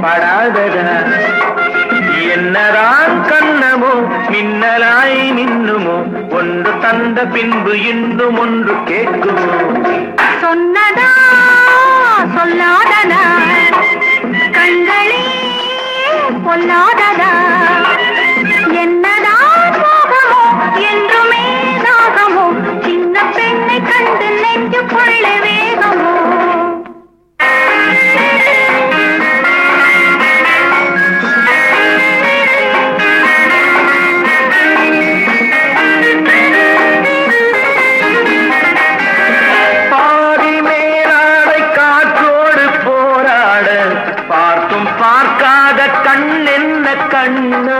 படாததா என்னதான் கண்ணமோ மின்னலாய் மின்னுமோ ஒன்று தந்த பின்பு இன்னும் ஒன்று கேட்குமோ சொன்னதா சொல்லாததா கண்களே பொல்லாததா என்னதான் மோகமோ என்றுமே தாகமோ சின்ன பெண்ணை கண்டு நெஞ்சுக்குள்ள வேகமோ பாதி மேலாடை காற்றோடு போராட பார்த்தும் பார்க்காத கண் என்ன கண்ணு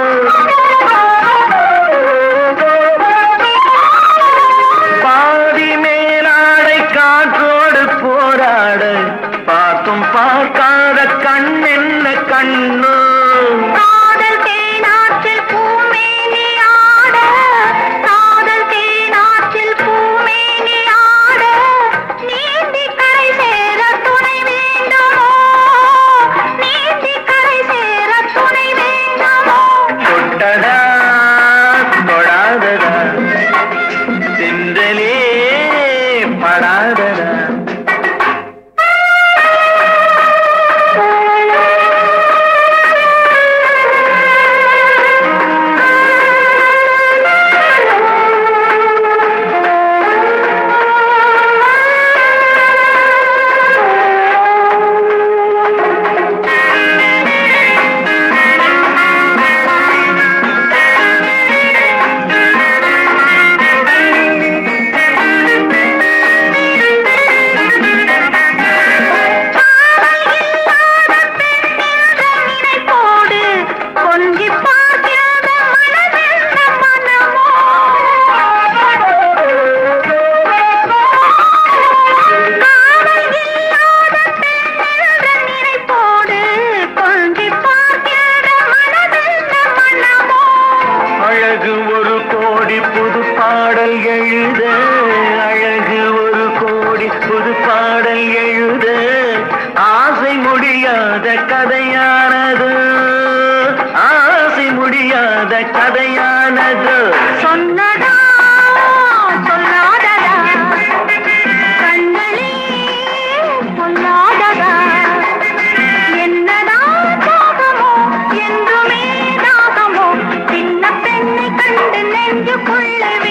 பாதி மேலாடை காற்றோடு போராட பார்த்தும் பார்க்காத கண் என்ன கண்ணு காதல் தேனாற்றில் பூமேனி ஆட காதல் தேனாற்றில் பூமேனி ஆட நீந்தி கரை சேர துணை வேண்டுமோ நீந்தி கரை சேர துணை வேண்டுமோ தொட்டதா தொடாததா சென்றலே படாததா நினைப்போடு கொஞ்சி பார்க்கிற மனமென்ன மனமோ காதல் இல்லாத பெண்ணென்ற நினைப்போடு கொஞ்சி பார்க்கிற மனமென்ன மனமோ அழகு ஒரு கோடி புது பாடல் எழுத அழகு ஒரு கோடி புது பாடல் எழுத ஆசை முடியாத கதையானது ஆசை முடியாத கதையானது சொன்னதா சொல்லாததா கண்களே பொல்லாததா என்னதான் தாகமோ என்றுமே தாகமோ சின்ன பெண்ணை கண்டு நெஞ்சுக்குள்ளே